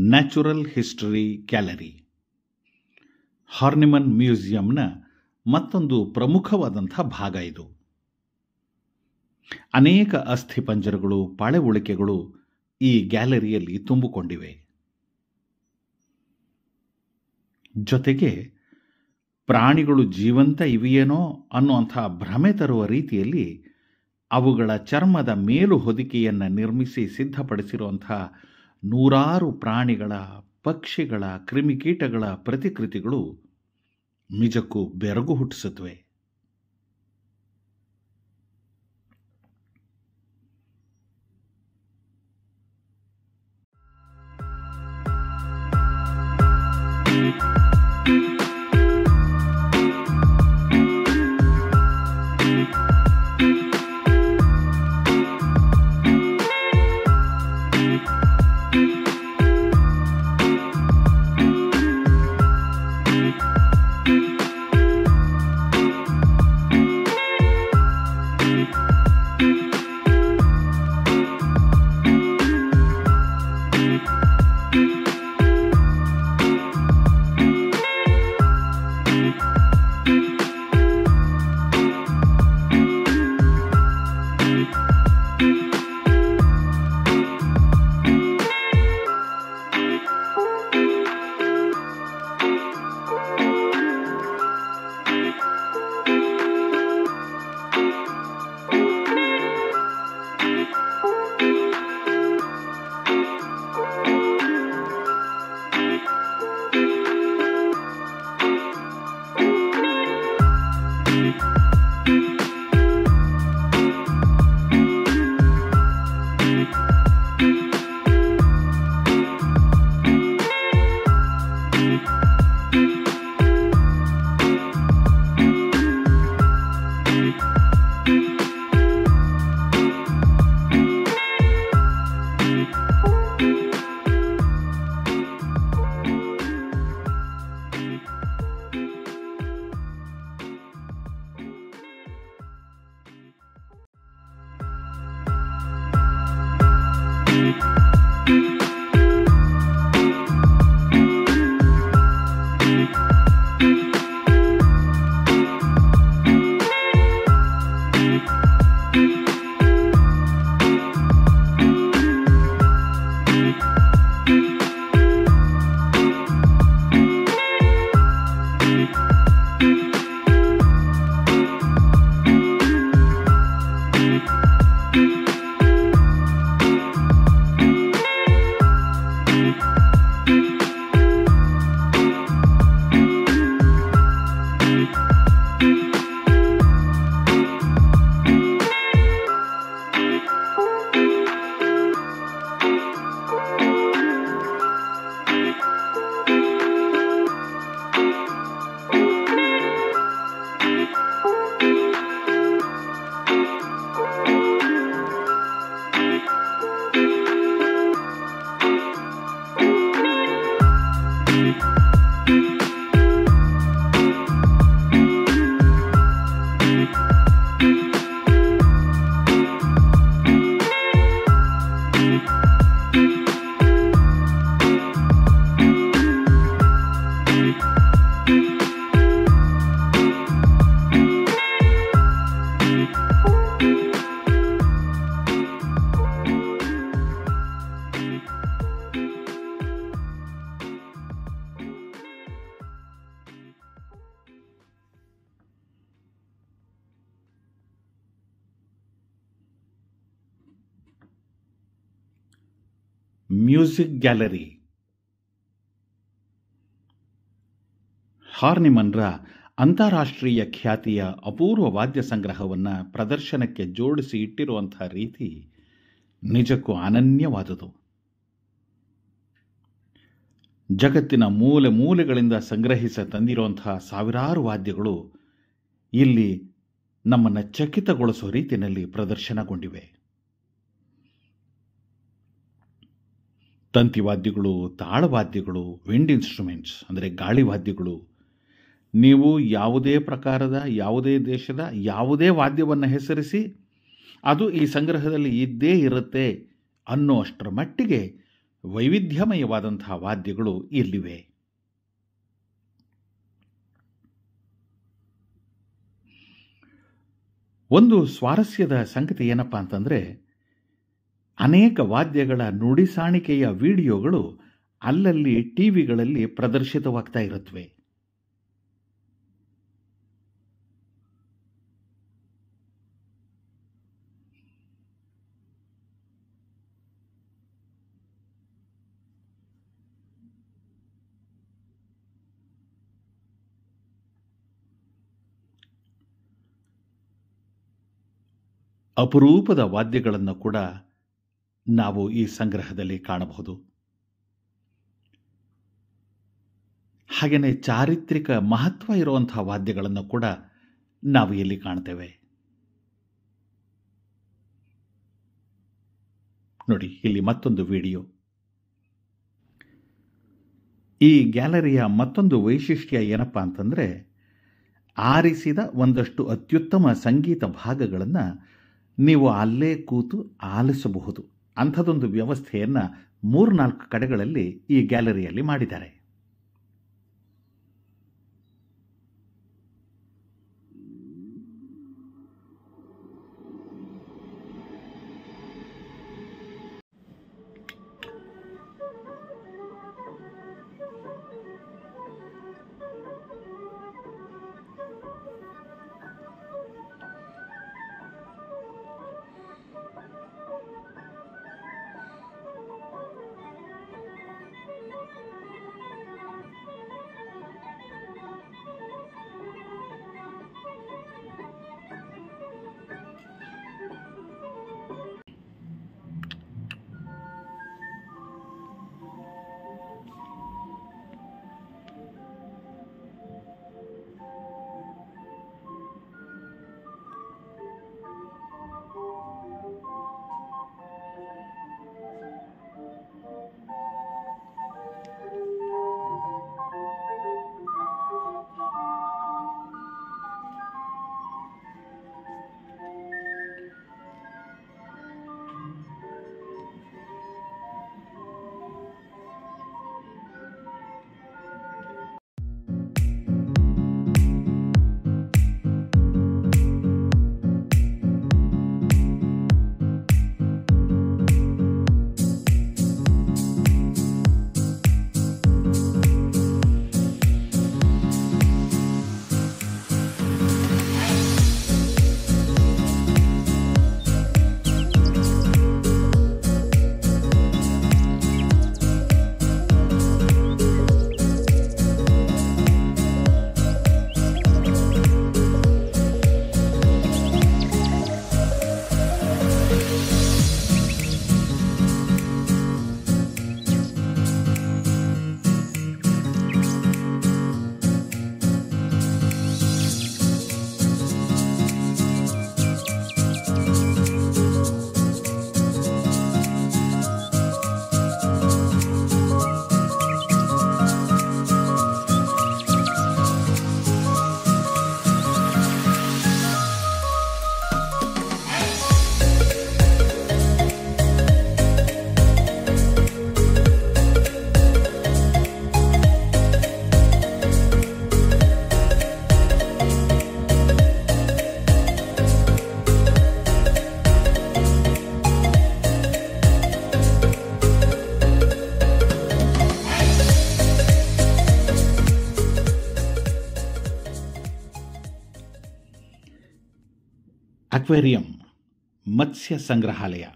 natural history gallery Horniman ಮ್ಯೂಸಿಯಂನ ಮತ್ತೊಂದು ಪ್ರಮುಖವಾದಂಥ ಭಾಗ ಇದು ಅನೇಕ ಅಸ್ಥಿಪಂಜರಗಳು ಪಾಳೆವುಳಿಕೆಗಳು ಈ ಗ್ಯಾಲರಿಯಲ್ಲಿ ತುಂಬಿಕೊಂಡಿವೆ ಜೊತೆಗೆ ಪ್ರಾಣಿಗಳು ಜೀವಂತ ಇವೆಯೇನೋ ಅನ್ನುವಂಥ ಭ್ರಮೆ ತರುವ ರೀತಿಯಲ್ಲಿ ಅವುಗಳ ಚರ್ಮದ ಮೇಲು ಹೊದಿಕೆಯನ್ನು ನಿರ್ಮಿಸಿ ಸಿದ್ಧಪಡಿಸಿರುವಂಥ ನೂರಾರು ಪ್ರಾಣಿಗಳ ಪಕ್ಷಿಗಳ ಕ್ರಿಮಿಕೀಟಗಳ ಪ್ರತಿಕೃತಿಗಳು ನಿಜಕ್ಕೂ ಬೆರಗು ಹುಟ್ಟಿಸುತ್ತವೆ ಮ್ಯೂಸಿಕ್ ಗ್ಯಾಲರಿ ಹಾರ್ನಿಮನ್ರ ಅಂತಾರಾಷ್ಟ್ರೀಯ ಖ್ಯಾತಿಯ ಅಪೂರ್ವ ವಾದ್ಯ ಸಂಗ್ರಹವನ್ನು ಪ್ರದರ್ಶನಕ್ಕೆ ಜೋಡಿಸಿ ಇಟ್ಟಿರುವಂಥ ರೀತಿ ನಿಜಕ್ಕೂ ಅನನ್ಯವಾದುದು ಜಗತ್ತಿನ ಮೂಲೆ ಮೂಲೆಗಳಿಂದ ಸಂಗ್ರಹಿಸ ತಂದಿರುವಂತಹ ಸಾವಿರಾರು ವಾದ್ಯಗಳು ಇಲ್ಲಿ ನಮ್ಮನ್ನು ಚಕಿತಗೊಳಿಸುವ ರೀತಿಯಲ್ಲಿ ಪ್ರದರ್ಶನಗೊಂಡಿವೆ ತಂತಿವಾದ್ಯಗಳು ತಾಳವಾದ್ಯಗಳು ವಿಂಡ್ ಇನ್ಸ್ಟ್ರೂಮೆಂಟ್ಸ್ ಅಂದರೆ ಗಾಳಿ ವಾದ್ಯಗಳು ನೀವು ಯಾವುದೇ ಪ್ರಕಾರದ ಯಾವುದೇ ದೇಶದ ಯಾವುದೇ ವಾದ್ಯವನ್ನು ಹೆಸರಿಸಿ ಅದು ಈ ಸಂಗ್ರಹದಲ್ಲಿ ಇದ್ದೇ ಇರುತ್ತೆ ಅನ್ನೋ ಅಷ್ಟರ ಮಟ್ಟಿಗೆ ವೈವಿಧ್ಯಮಯವಾದಂತಹ ವಾದ್ಯಗಳು ಇಲ್ಲಿವೆ ಒಂದು ಸ್ವಾರಸ್ಯದ ಸಂಗತಿ ಏನಪ್ಪ ಅಂತಂದರೆ ಅನೇಕ ವಾದ್ಯಗಳ ನುಡಿಸಾಣಿಕೆಯ ವಿಡಿಯೋಗಳು ಅಲ್ಲಲ್ಲಿ ಟಿವಿಗಳಲ್ಲಿ ಪ್ರದರ್ಶಿತವಾಗ್ತಾ ಇರುತ್ತವೆ ಅಪರೂಪದ ವಾದ್ಯಗಳನ್ನು ಕೂಡ ನಾವು ಈ ಸಂಗ್ರಹದಲ್ಲಿ ಕಾಣಬಹುದು ಹಾಗೆಯೇ ಚಾರಿತ್ರಿಕ ಮಹತ್ವ ಇರುವಂತಹ ವಾದ್ಯಗಳನ್ನು ಕೂಡ ನಾವು ಇಲ್ಲಿ ಕಾಣ್ತೇವೆ ನೋಡಿ ಇಲ್ಲಿ ಮತ್ತೊಂದು ವಿಡಿಯೋ ಈ ಗ್ಯಾಲರಿಯ ಮತ್ತೊಂದು ವೈಶಿಷ್ಟ್ಯ ಏನಪ್ಪ ಅಂತಂದರೆ ಆರಿಸಿದ ಒಂದಷ್ಟು ಅತ್ಯುತ್ತಮ ಸಂಗೀತ ಭಾಗಗಳನ್ನು ನೀವು ಅಲ್ಲೇ ಕೂತು ಆಲಿಸಬಹುದು ಅಂಥದ್ದೊಂದು ವ್ಯವಸ್ಥೆಯನ್ನು ಮೂರ್ನಾಲ್ಕು ಕಡೆಗಳಲ್ಲಿ ಈ ಗ್ಯಾಲರಿಯಲ್ಲಿ ಮಾಡಿದ್ದಾರೆ ಅಕ್ವೇರಿಯಂ ಮತ್ಸ್ಯ ಸಂಗ್ರಹಾಲಯ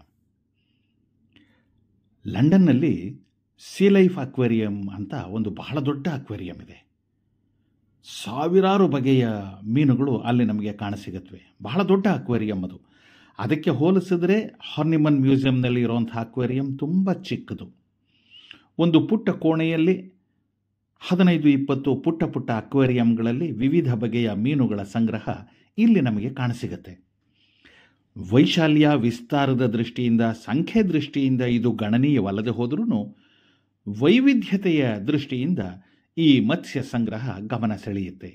ಲಂಡನ್ನಲ್ಲಿ ಸಿ ಲೈಫ್ ಅಕ್ವೇರಿಯಂ ಅಂತ ಒಂದು ಬಹಳ ದೊಡ್ಡ ಅಕ್ವೇರಿಯಂ ಇದೆ ಸಾವಿರಾರು ಬಗೆಯ ಮೀನುಗಳು ಅಲ್ಲಿ ನಮಗೆ ಕಾಣಸಿಗುತ್ತವೆ ಬಹಳ ದೊಡ್ಡ ಅಕ್ವೇರಿಯಂ ಅದು ಅದಕ್ಕೆ ಹೋಲಿಸಿದ್ರೆ ಹಾರ್ನಿಮನ್ ಮ್ಯೂಸಿಯಂನಲ್ಲಿ ಇರುವಂಥ ಅಕ್ವೇರಿಯಂ ತುಂಬ ಚಿಕ್ಕದು ಒಂದು ಪುಟ್ಟ ಕೋಣೆಯಲ್ಲಿ ಹದಿನೈದು ಇಪ್ಪತ್ತು ಪುಟ್ಟ ಪುಟ್ಟ ಅಕ್ವೇರಿಯಂಗಳಲ್ಲಿ ವಿವಿಧ ಬಗೆಯ ಮೀನುಗಳ ಸಂಗ್ರಹ ಇಲ್ಲಿ ನಮಗೆ ಕಾಣಸಿಗತ್ತೆ ವೈಶಾಲ್ಯ ವಿಸ್ತಾರದ ದೃಷ್ಟಿಯಿಂದ ಸಂಖ್ಯೆ ದೃಷ್ಟಿಯಿಂದ ಇದು ಗಣನೀಯವಲ್ಲದೆ ಹೋದ್ರೂ ವೈವಿಧ್ಯತೆಯ ದೃಷ್ಟಿಯಿಂದ ಈ ಮತ್ಸ್ಯ ಸಂಗ್ರಹ ಗಮನ ಸೆಳೆಯುತ್ತೆ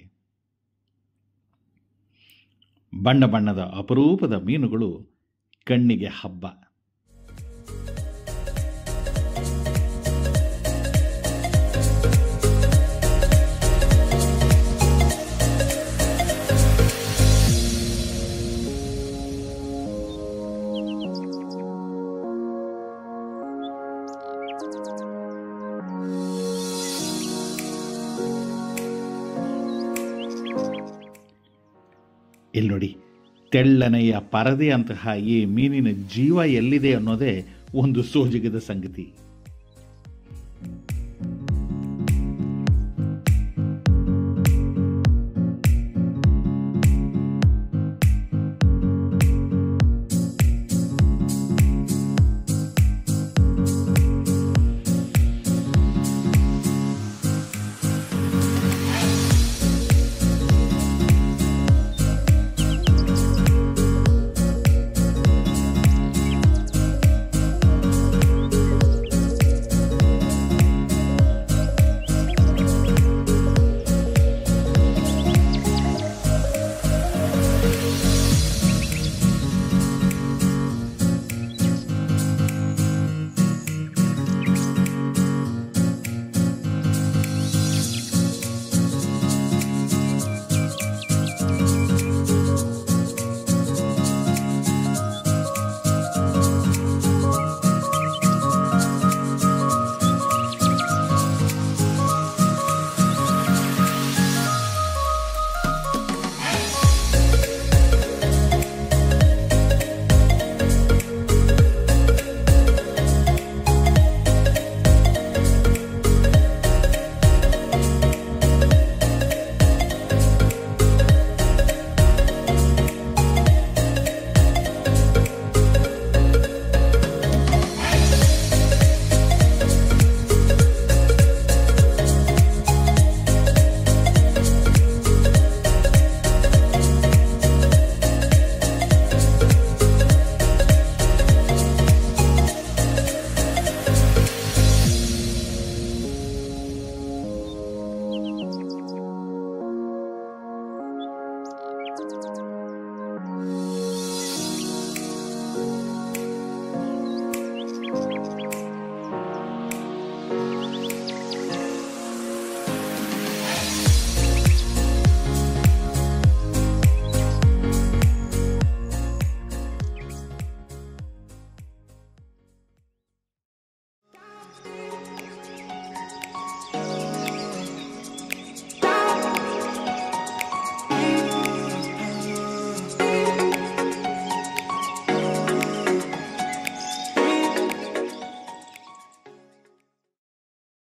ಬಣ್ಣ ಬಣ್ಣದ ಅಪರೂಪದ ಮೀನುಗಳು ಕಣ್ಣಿಗೆ ಹಬ್ಬ ಇಲ್ಲಿ ನೋಡಿ ತೆಳ್ಳನೆಯ ಪರದೆಯಂತಹ ಈ ಮೀನಿನ ಜೀವ ಎಲ್ಲಿದೆ ಅನ್ನೋದೇ ಒಂದು ಸೋಜಿಗದ ಸಂಗತಿ